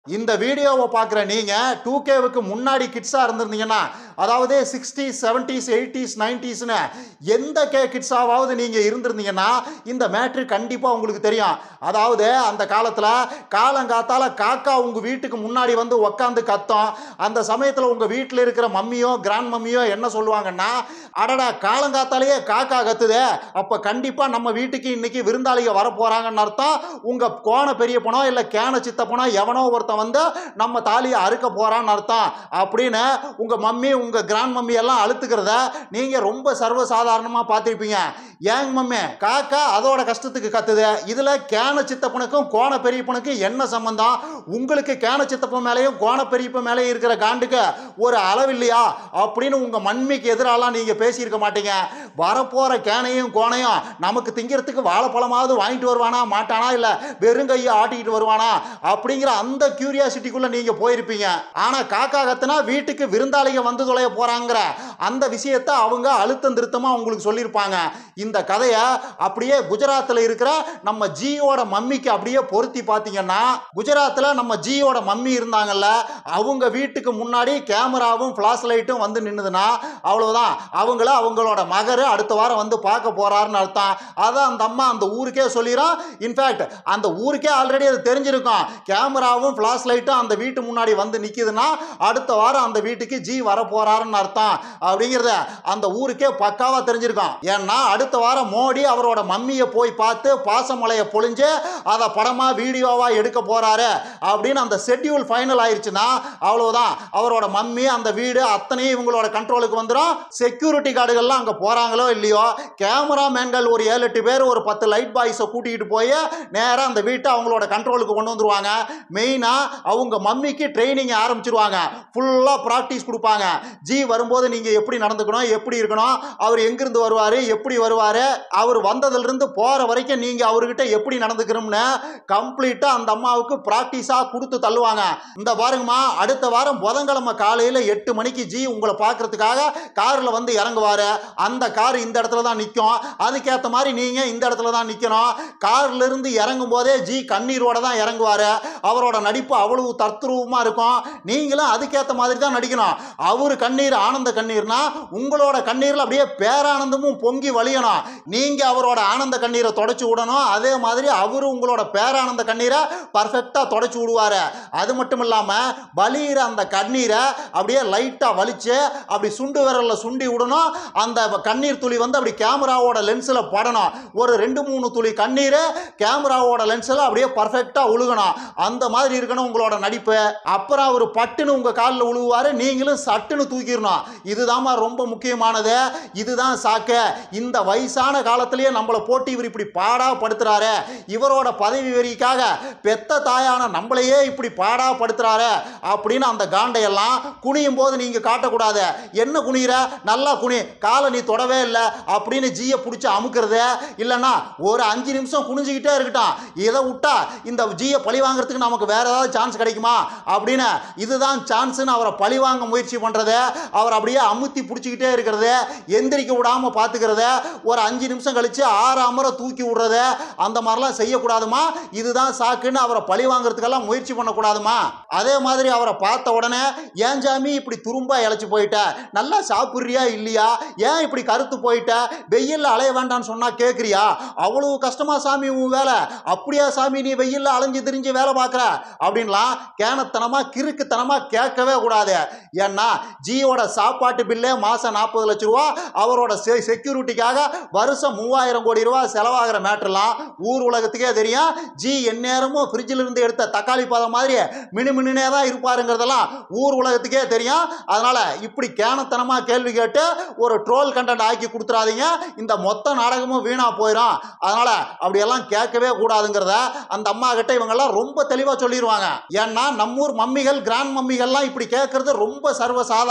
இந்த வீடியோவை பார்க்குற நீங்கள் டூ கேவுக்கு முன்னாடி கிட்ஸாக இருந்திருந்தீங்கன்னா அதாவது சிக்ஸ்டீஸ் செவன்ட்டீஸ் எயிட்டிஸ் நைன்ட்டீஸ்னு எந்த கே கிட்ஸாவது நீங்கள் இருந்திருந்தீங்கன்னா இந்த மேட்ரு கண்டிப்பாக உங்களுக்கு தெரியும் அதாவது அந்த காலத்தில் காலங்காத்தால காக்கா உங்கள் வீட்டுக்கு முன்னாடி வந்து உக்காந்து கத்தும் அந்த சமயத்தில் உங்கள் வீட்டில் இருக்கிற மம்மியோ கிராண்ட் மம்மியோ என்ன சொல்லுவாங்கன்னா அடடா காலங்காத்தாலேயே காக்கா கத்துதே அப்போ கண்டிப்பாக நம்ம வீட்டுக்கு இன்னைக்கு விருந்தாளிங்க வர போகிறாங்கன்னு அர்த்தம் உங்கள் கோண பெரியப்பனோ இல்லை கேன சித்தப்பனோ எவனோ ஒருத்தன் வந்து நம்ம தாலியை அறுக்க போகிறான்னு அர்த்தம் அப்படின்னு உங்கள் மம்மி உங்கள் கிராண்ட் மம்மி எல்லாம் அழுத்துக்கிறத நீங்கள் ரொம்ப சர்வசாதாரணமாக பார்த்துருப்பீங்க ஏங்க மம்மி காக்கா அதோட கஷ்டத்துக்கு கத்துது இதில் கேன சித்தப்பனுக்கும் கோண பெரியப்பனுக்கும் என்ன சம்பந்தம் உங்களுக்கு கேன சித்தப்பன் மேலேயும் கோண பெரியப்பன் மேலேயும் இருக்கிற காண்டுக்கு ஒரு அளவு இல்லையா அப்படின்னு உங்கள் மண்மைக்கு எதிராலாம் நீங்கள் பேசியிருக்க மாட்டீங்க வரப்போகிற கேனையும் கோணையும் நமக்கு திங்கிறதுக்கு வாழைப்பழமாவது வாங்கிட்டு வருவானா மாட்டானா இல்லை வெறுங்கையை ஆட்டிக்கிட்டு வருவானா அப்படிங்கிற அந்த கியூரியாசிட்டிக்குள்ளே நீங்கள் போயிருப்பீங்க ஆனால் காக்கா கத்துனா வீட்டுக்கு விருந்தாளிங்க வந்து தொலைய போகிறாங்கிற அந்த விஷயத்தை அவங்க அழுத்தம் திருத்தமாக உங்களுக்கு சொல்லியிருப்பாங்க இந்த கதையை அப்படியே குஜராத்தில் இருக்கிற நம்ம ஜியோட மம்மிக்கு அப்படியே பொருத்தி பார்த்தீங்கன்னா குஜராத்தில் நம்ம ஜியோட மம்மி இருந்தாங்கல்ல அவங்க வீட்டுக்கு முன்னாடி கேமராவும் ஃப்ளாஷ் லைட்டும் வந்து நின்றுதுன்னா அவ்வளவுதான் அவங்கள அவங்களோட மகர் அடுத்த வாரம் வந்து பார்க்க போறாருன்னு அர்த்தம் அதை அந்த அம்மா அந்த ஊருக்கே சொல்லிடும் இன்ஃபேக்ட் அந்த ஊருக்கே ஆல்ரெடி அது தெரிஞ்சிருக்கும் கேமராவும் ஃப்ளாஷ் லைட்டும் அந்த வீட்டு முன்னாடி வந்து நிற்கிதுன்னா அடுத்த வாரம் அந்த வீட்டுக்கு ஜி வர போறாருன்னு அர்த்தம் அப்படிங்கிறத அந்த ஊருக்கே பக்காவாக தெரிஞ்சிருக்கும் ஏன்னா அடுத்த வாரம் மோடி அவரோட மம்மியை போய் பார்த்து பாசமலையை பொழிஞ்சு அதை படமாக வீடியோவாக எடுக்க போறாரு அப்படின்னு அந்த ஷெட்யூல் ஃபைனல் ஆயிருச்சுன்னா அவ்வளவுதான் அவரோட மம்மி அந்த வீடு அத்தனையும் இவங்களோட கண்ட்ரோலுக்கு வந்துடும் செக்யூரிட்டி கார்டுகள்லாம் அங்கே போகிறாங்களோ இல்லையோ கேமராமேன்கள் ஒரு ஏழு எட்டு பேர் ஒரு பத்து லைட் பாய்ஸை கூட்டிகிட்டு போய் நேராக அந்த வீட்டை அவங்களோட கண்ட்ரோலுக்கு கொண்டு வந்துருவாங்க மெயினாக அவங்க மம்மிக்கு ட்ரைனிங் ஆரம்பிச்சிருவாங்க ஃபுல்லாக ப்ராக்டிஸ் கொடுப்பாங்க ஜி வரும்போது நீங்கள் எப்படி நடந்துக்கணும் எப்படி இருக்கணும் அவர் எங்கிருந்து வருவார் எப்படி வருவார் அவர் வந்ததுலேருந்து போகிற வரைக்கும் நீங்கள் அவர்கிட்ட எப்படி நடந்துக்கணும்னு கம்ப்ளீட்டாக அந்த அம்மாவுக்கு ப்ராக்டிஸாக கொடுத்து தள்ளுவாங்க இந்த பாருங்கம்மா அடுத்த வாரம் புதன்கிழமை காலையில் எட்டு மணிக்கு ஜி உங்களை பார்க்கறதுக்காக காரில் வந்து இறங்குவார் அந்த கார் இந்த இடத்துல தான் நிற்கும் அதுக்கேற்ற மாதிரி நீங்கள் இந்த இடத்துல தான் நிற்கணும் கார்ல இருந்து இறங்கும் போதே ஜி கண்ணீரோட தான் இறங்குவார் அவரோட நடிப்பு அவ்வளவு தத்ரூபமாக இருக்கும் நீங்களும் அதுக்கேற்ற மாதிரி தான் நடிக்கணும் அவர் கண்ணீர் ஆனந்த கண்ணீர்னா உங்களோட கண்ணீரில் அப்படியே பேரானந்தமும் பொங்கி வழியணும் நீங்கள் அவரோட ஆனந்த கண்ணீரை தொடச்சி விடணும் அதே மாதிரி அவரு உங்களோட பேரானந்த கண்ணீரை பர்ஃபெக்டாக தொடச்சி விடுவார் அது மட்டும் இல்லாமல் வலிகிற அந்த கண்ணீரை அப்படியே லைட்டாக வலிச்சு அப்படி சுண்டு விரலில் சுண்டி விடணும் அந்த கண்ணீர் துளி வந்து அப்படி கேமராவோட லென்ஸில் படணும் ஒரு ரெண்டு மூணு துளி கண்ணீர் கேமராவோட லென்ஸில் அப்படியே பர்ஃபெக்டாக உழுகணும் அந்த மாதிரி இருக்கணும் உங்களோட நடிப்பு அப்புறம் அவர் பட்டுன்னு உங்கள் காலில் உழுவார் நீங்களும் சட்டுன்னு தூக்கிடணும் இதுதாம்மா ரொம்ப முக்கியமானது இதுதான் சாக்கு இந்த வயசான காலத்திலேயே நம்மளை போட்டு இவர் இப்படி பாடா படுத்துறாரு இவரோட பதவி வெறிக்காக பெத்த தாயான நம்மளையே இப்படி பாடா படுத்துறாரு அப்படின்னு அந்த காண்டையெல்லாம் குனியும் போது நீங்கள் காட்டக்கூடாது என்ன குனிகிற நல்லா குனி காலை நீ தொடவே இல்லை அப்படின்னு ஜியை பிடிச்சி அமுக்கிறது இல்லைன்னா ஒரு அஞ்சு நிமிஷம் குனிஞ்சிக்கிட்டே இருக்கட்டும் இதை விட்டா இந்த ஜியை பழி வாங்குறதுக்கு நமக்கு வேற ஏதாவது சான்ஸ் கிடைக்குமா அப்படின்னு இதுதான் சான்ஸ்னு அவரை பழி வாங்க முயற்சி பண்ணுறது அவர் அப்படியே அமுத்தி பிடிச்சிக்கிட்டே இருக்கிறது எந்திரிக்க விடாமல் பார்த்துக்கிறது ஒரு அஞ்சு நிமிஷம் கழித்து ஆறு அமரை தூக்கி விடுறது அந்த மாதிரிலாம் செய்யக்கூடாதுமா இதுதான் சாக்குன்னு அவரை பழி வாங்குறதுக்கெல்லாம் முயற்சி பண்ணக்கூடாதுமா அதே மாதிரி அவரை பார்த்த உடனே ஏன் சாமி இப்படி துரும்பா இழைச்சி போயிட்ட நல்லா சாப்பிட்றியா இல்லையா ஏன் இப்படி கருத்து போயிட்ட வெயில்ல அலைய வேண்டாம்னு சொன்னா கேட்குறியா அவ்வளவு கஷ்டமா சாமி உன் வேலை அப்படியா சாமி நீ வெயில்ல அலைஞ்சு திரிஞ்சு வேலை பார்க்குற அப்படின்லாம் கேனத்தனமா கிறுக்குத்தனமா கேட்கவே கூடாது ஏன்னா ஜியோட சாப்பாட்டு பில்லே மாதம் நாற்பது லட்ச ரூபா அவரோட செ செக்யூரிட்டிக்காக வருஷம் மூவாயிரம் கோடி ரூபா செலவாகிற மேட்டர்லாம் ஊர் உலகத்துக்கே தெரியும் ஜி எந்நேரமும் ஃப்ரிட்ஜில் இருந்து எடுத்த தக்காளி பதம் மாதிரி மினுமினுனே தான் இருப்பாருங்கிறதெல்லாம் ஊர் உலகத்துக்கே தெரியும் அதனால் இப்படி கேனத்தனமாக கேள்வி கேட்டு ஒரு ட்ரோல் கண்டென்ட் ஆக்கி கொடுத்துறாதீங்க இந்த மொத்த நாடகமும் வீணாக போயிடும் அதனால் அப்படியெல்லாம் கேட்கவே கூடாதுங்கிறத அந்த அம்மா கிட்ட இவங்கெல்லாம் ரொம்ப தெளிவாக சொல்லிடுவாங்க ஏன்னா நம்மூர் மம்மிகள் கிராண்ட் மம்மிகள்லாம் இப்படி கேட்கறது ரொம்ப சர்வ சாதாரண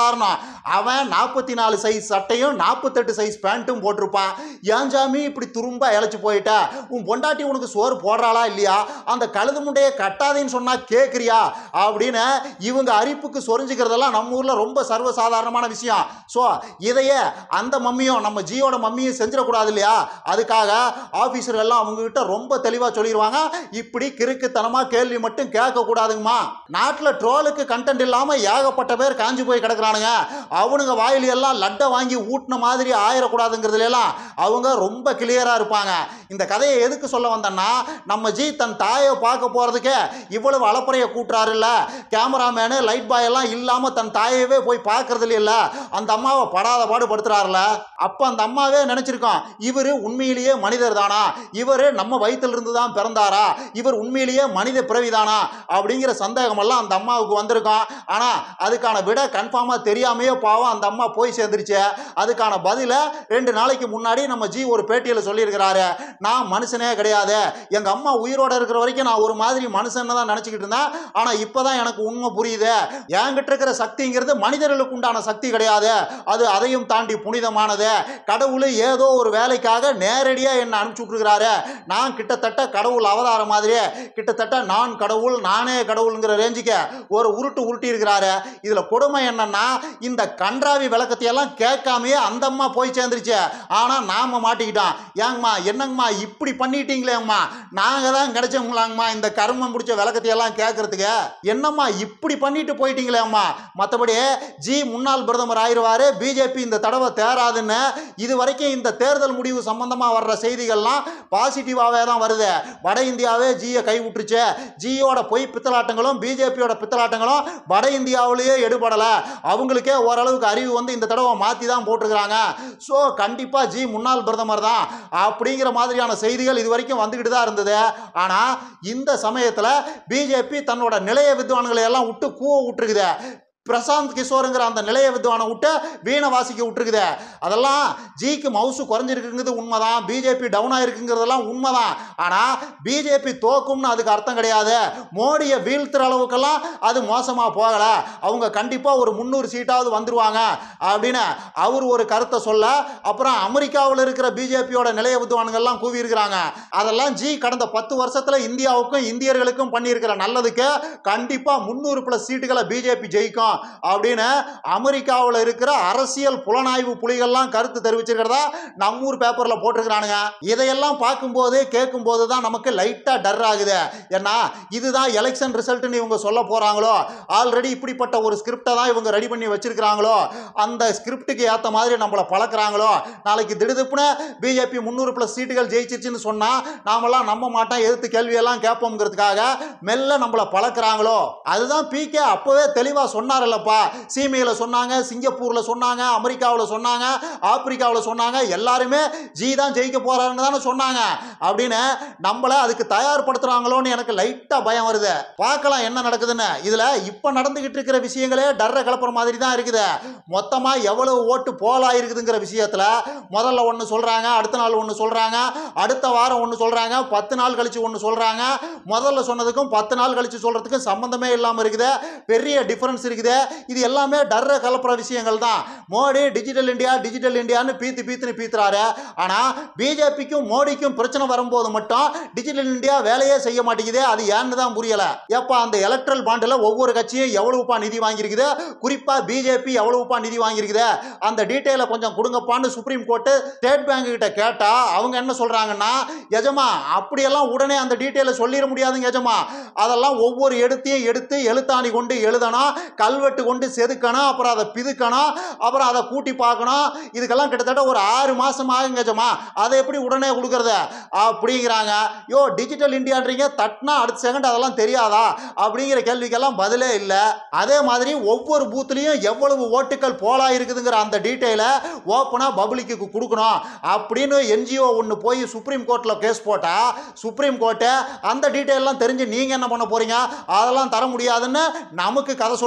காரணம் அவன் நாற்பத்தி நாலு சைஸ் சட்டையும் நாற்பத்தெட்டு சைஸ் பேண்ட்டும் போட்டிருப்பான் ஏன் சாமி இப்படி துரும்பா இழைச்சி போயிட்ட உன் பொண்டாட்டி உனக்கு சோறு போடுறாளா இல்லையா அந்த கழுது முட்டையை கட்டாதேன்னு சொன்னா கேட்குறியா அப்படின்னு இவங்க அரிப்புக்கு சொரிஞ்சுக்கிறதெல்லாம் நம்ம ஊரில் ரொம்ப சர்வசாதாரணமான விஷயம் ஸோ இதையே அந்த மம்மியும் நம்ம ஜியோட மம்மியும் செஞ்சிடக்கூடாது இல்லையா அதுக்காக ஆஃபீஸர் எல்லாம் அவங்ககிட்ட ரொம்ப தெளிவாக சொல்லிடுவாங்க இப்படி கிறுக்குத்தனமாக கேள்வி மட்டும் கேட்கக்கூடாதுங்கம்மா நாட்டில் ட்ரோலுக்கு கண்டென்ட் இல்லாமல் ஏகப்பட்ட பேர் காஞ்சி போய் கிடக்குறானுங்க அவனுங்க வாயில எல்லாம் லட்டை வாங்கி ஊட்டின மாதிரி ஆயிடக்கூடாதுங்கிறதுல எல்லாம் அவங்க ரொம்ப கிளியராக இருப்பாங்க இந்த கதையை எதுக்கு சொல்ல வந்தேன்னா நம்ம ஜி தன் தாயை பார்க்க போகிறதுக்கே இவ்வளவு அலப்பறையை கூட்டுறாருல்ல கேமராமேனு லைட் பாய் எல்லாம் இல்லாமல் தன் தாயவே போய் பார்க்கறது இல்ல அந்த அம்மாவை படாத பாடு படுத்துறாருல அப்போ அந்த அம்மாவே நினச்சிருக்கோம் இவர் உண்மையிலேயே மனிதர் தானா இவர் நம்ம வயித்துல இருந்து தான் பிறந்தாரா இவர் உண்மையிலேயே மனித பிறவிதானா அப்படிங்கிற சந்தேகமெல்லாம் அந்த அம்மாவுக்கு வந்திருக்கும் ஆனால் அதுக்கான விட கன்ஃபார்மாக தெரியாமையே பாவம் அந்த அம்மா போய் சேர்ந்துருச்சு அதுக்கான பதிலை ரெண்டு நாளைக்கு முன்னாடி நம்ம ஜி ஒரு பேட்டியில் சொல்லியிருக்கிறாரு நான் மனுஷனே கிடையாது எங்கள் அம்மா உயிரோட இருக்கிற வரைக்கும் நான் ஒரு மாதிரி மனுஷன்னு தான் நினச்சிக்கிட்டு இருந்தேன் ஆனால் இப்போ தான் எனக்கு உண்மை புரியுது என்கிட்ட இருக்கிற சக்திங்கிறது மனிதர்களுக்கு உண்டான சக்தி கிடையாது அது அதையும் தாண்டி புனிதமானது கடவுள் ஏதோ ஒரு வேலைக்காக நேரடியாக என்னை அனுப்பிச்சு விட்டுருக்கிறாரு நான் கிட்டத்தட்ட கடவுள் அவதாரம் மாதிரியே கிட்டத்தட்ட நான் கடவுள் நானே கடவுளுங்கிற ரேஞ்சுக்கு ஒரு உருட்டு உருட்டி இருக்கிறாரு இதில் கொடுமை என்னன்னா இந்த கன்றாவி விளக்கத்தையெல்லாம் கேட்காமையே அந்த அம்மா போய் சேர்ந்துருச்சு ஆனால் நாம மாட்டிக்கிட்டோம் ஏங்கம்மா என்னங்கம்மா இப்படி பண்ணிட்டீங்களேங்கம்மா நாங்கள் தான் கிடைச்சவங்களாங்கம்மா இந்த கருமம் பிடிச்ச விளக்கத்தையெல்லாம் கேட்கறதுக்கு என்னம்மா இப்படி பண்ணிட்டு போயிட்டீங்களேம்மா மற்றபடி ஜி முன்னாள் பிரதமர் ஆயிடுவாரு பிஜேபி இந்த தடவை தேராதுன்னு இது வரைக்கும் இந்த தேர்தல் முடிவு சம்பந்தமாக வர்ற செய்திகள்லாம் பாசிட்டிவாகவே தான் வருது வட இந்தியாவே ஜியை கை விட்டுருச்சு ஜியோட பொய் பித்தலாட்டங்களும் பிஜேபியோட பித்தலாட்டங்களும் வட இந்தியாவிலேயே எடுபடலை அவங்களுக்கே ஓரளவுக்கு அறிவு வந்து இந்த தடவை மாற்றி தான் போட்டிருக்கிறாங்க ஸோ கண்டிப்பாக ஜி முன்னாள் பிரதமர் தான் அப்படிங்கிற மாதிரியான செய்திகள் இது வரைக்கும் வந்துக்கிட்டு தான் இருந்தது ஆனால் இந்த சமயத்தில் பிஜேபி தன்னோட நிலைய வித்வான்களை எல்லாம் விட்டு கூவ விட்டுருக்குது பிரசாந்த் கிஷோருங்கிற அந்த நிலைய வித்வானை விட்டு வீணை வாசிக்க விட்டுருக்குது அதெல்லாம் ஜிக்கு மவுசு குறைஞ்சிருக்குங்கிறது உண்மைதான் பிஜேபி டவுன் ஆயிருக்குங்கிறதெல்லாம் உண்மைதான் ஆனால் பிஜேபி தோக்கும்னு அதுக்கு அர்த்தம் கிடையாது மோடியை வீழ்த்துற அளவுக்கெல்லாம் அது மோசமாக போகலை அவங்க கண்டிப்பாக ஒரு முந்நூறு சீட்டாவது வந்துருவாங்க அப்படின்னு அவர் ஒரு கருத்தை சொல்ல அப்புறம் அமெரிக்காவில் இருக்கிற பிஜேபியோட நிலைய வித்வான்கள்லாம் கூவி இருக்கிறாங்க அதெல்லாம் ஜி கடந்த பத்து வருஷத்தில் இந்தியாவுக்கும் இந்தியர்களுக்கும் பண்ணியிருக்கிற நல்லதுக்கு கண்டிப்பாக முந்நூறு ப்ளஸ் சீட்டுகளை பிஜேபி ஜெயிக்கும் அப்படின்னு அமெரிக்காவில் இருக்கிற அரசியல் புலனாய்வு புலிகள்லாம் கருத்து தெரிவிச்சிருக்கிறதா நம்ம ஊர் பேப்பரில் போட்டிருக்கிறானுங்க இதையெல்லாம் பார்க்கும்போது கேட்கும்போது தான் நமக்கு லைட்டாக டர் ஆகுது ஏன்னா இதுதான் எலெக்ஷன் ரிசல்ட்னு இவங்க சொல்ல போகிறாங்களோ ஆல்ரெடி இப்படிப்பட்ட ஒரு ஸ்கிரிப்டை தான் இவங்க ரெடி பண்ணி வச்சிருக்கிறாங்களோ அந்த ஸ்கிரிப்டுக்கு ஏற்ற மாதிரி நம்மளை பழக்கிறாங்களோ நாளைக்கு திடுதிப்புன்னு பிஜேபி முந்நூறு ப்ளஸ் சீட்டுகள் ஜெயிச்சிருச்சுன்னு சொன்னால் நாமெல்லாம் நம்ப மாட்டோம் எதிர்த்து கேள்வியெல்லாம் கேட்போங்கிறதுக்காக மெல்ல நம்மளை பழக்கிறாங்களோ அதுதான் பிகே அப்போவே தெளிவாக சொன்னார்லப்பா சீமையில் சொன்னாங்க சிங்கப்பூரில் சொன்னாங்க அமெரிக்காவில் சொன்னாங்க ஆப்பிரிக்காவில் சொன்னாங்க எல்லாருமே ஜி தான் ஜெயிக்க போறாருன்னு தானே சொன்னாங்க அப்படின்னு நம்மளை அதுக்கு தயார்படுத்துறாங்களோன்னு எனக்கு லைட்டாக பயம் வருது பார்க்கலாம் என்ன நடக்குதுன்னு இதில் இப்போ நடந்துகிட்டு இருக்கிற விஷயங்களே டர்ரை கிளப்புற மாதிரி தான் இருக்குது மொத்தமாக எவ்வளவு ஓட்டு போலா இருக்குதுங்கிற விஷயத்தில் முதல்ல ஒன்று சொல்கிறாங்க அடுத்த நாள் ஒன்று சொல்கிறாங்க அடுத்த வாரம் ஒன்று சொல்கிறாங்க பத்து நாள் கழிச்சு ஒன்று சொல்கிறாங்க முதல்ல சொன்னதுக்கும் பத்து நாள் கழிச்சு சொல்கிறதுக்கும் சம்மந்தமே இல்லாமல் இருக்குது பெரிய டிஃப்ரென்ஸ் இருக்குது இது எல்லாமே டர்ரை கலப்புற விஷயங்கள் தான் மோடி டிஜிட்டல் இந்தியா டிஜிட்டல் இந்தியான்னு பீத்து பீத்துன்னு பீத்துறாரு ஆனால் பிஜேபிக்கும் மோடிக்கும் பிரச்சனை வரும்போது மட்டும் டிஜிட்டல் இந்தியா வேலையே செய்ய மாட்டேங்குது அது ஏன்னு தான் புரியல எப்போ அந்த எலக்ட்ரல் பாண்டில் ஒவ்வொரு கட்சியும் எவ்வளவுப்பா நிதி வாங்கியிருக்குது குறிப்பாக பிஜேபி எவ்வளவுப்பா நிதி வாங்கியிருக்குது அந்த டீட்டெயிலை கொஞ்சம் கொடுங்கப்பான்னு சுப்ரீம் கோர்ட்டு ஸ்டேட் பேங்க் கிட்ட கேட்டா அவங்க என்ன சொல்றாங்கன்னா எஜமா அப்படியெல்லாம் உடனே அந்த டீட்டெயிலை சொல்லிட முடியாதுங்க எஜமா அதெல்லாம் ஒவ்வொரு எடுத்தையும் எடுத்து எழுத்தாணி கொண்டு எழுதணும் கல்வெட்டு கொண்டு செதுக்கணும் அப்புறம் அதை பிதுக்கணும் அப்புறம் அதை கூட்டி பார்க்கணும் இதுக்கெல்லாம் கிட்டத்தட்ட ஒரு ஆறு மாசம் ஆகுங்க எஜமா அதை எப்படி உடனே கொடுக்கறது அப்படிங்கிறாங்க யோ டிஜிட்டல் இந்தியான்றீங்க தட்டினா அடுத்த செகண்ட் அதெல்லாம் தெரியாதா அப்படிங்கிற கேள்விக்கெல்லாம் பதிலே இல்லை அதே மாதிரி ஒவ்வொரு பூத்துலேயும் எவ்வளவு ஓட்டுகள் போலா இருக்குதுங்கிற அந்த டீட்டெயிலை ஓப்பனாக பப்ளிக்கு கொடுக்கணும் அப்படின்னு என்ஜிஓ ஒன்று போய் சுப்ரீம் கோர்ட்டில் கேஸ் போட்டால் சுப்ரீம் கோர்ட்டு அந்த டீட்டெயிலெலாம் தெரிஞ்சு நீங்கள் என்ன பண்ண போகிறீங்க அதெல்லாம் தர முடியாதுன்னு நமக்கு கதை சொல்லுது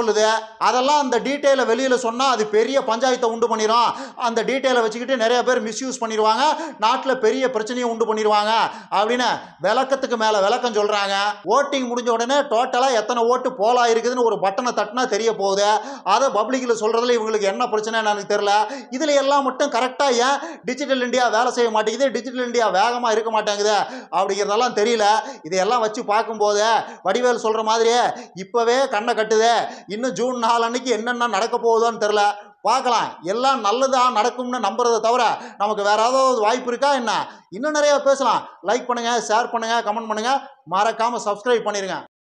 அதெல்லாம் அந்த டீட்டெயிலை வெளியில் சொன்னால் அது பெரிய பஞ்சாயத்தை உண்டு பண்ணிடும் அந்த டீட்டெயிலை வச்சுக்கிட்டு நிறைய பேர் மிஸ்யூஸ் பண்ணிடுவாங்க நாட்டில் பெரிய பிரச்சனையை உண்டு பண்ணிடுவாங்க அப்படின்னு விளக்கத்துக்கு மேலே விளக்கம் சொல்கிறாங்க ஓட்டிங் முடிஞ்ச உடனே டோட்டலாக எத்தனை ஓட்டு போலா இருக்குதுன்னு ஒரு பட்டனை தட்டினா தெரிய போகுது அதை பப்ளிக்கில் சொல்கிறதுல இவங்களுக்கு என்ன பிரச்சனைன்னு எனக்கு தெரில இதில் எல்லாம் மட்டும் கரெக்டாக ஏன் டிஜிட்டல் இந்தியா வேலை செய்ய மாட்டேங்குது டிஜிட்டல் இந்தியா வேகமாக இருக்க மாட்டேங்குது அப்படிங்கிறதெல்லாம் தெரியல இதையெல்லாம் வச்சு பார்க்கும்போது வடிவேல் சொல்கிற மாதிரியே இப்போவே கண்ணை கட்டுதே இன்னும் ஜூன் நாலு அன்னைக்கு என்னென்ன நடக்க போகுதோன்னு தெரில பார்க்கலாம் எல்லாம் நல்லதாக நடக்கும்னு நம்புறதை தவிர நமக்கு வேற ஏதாவது வாய்ப்பு இருக்கா என்ன இன்னும் நிறைய பேசலாம் லைக் பண்ணுங்கள் ஷேர் பண்ணுங்கள் கமெண்ட் பண்ணுங்கள் மறக்காமல் சப்ஸ்கிரைப் பண்ணிடுங்க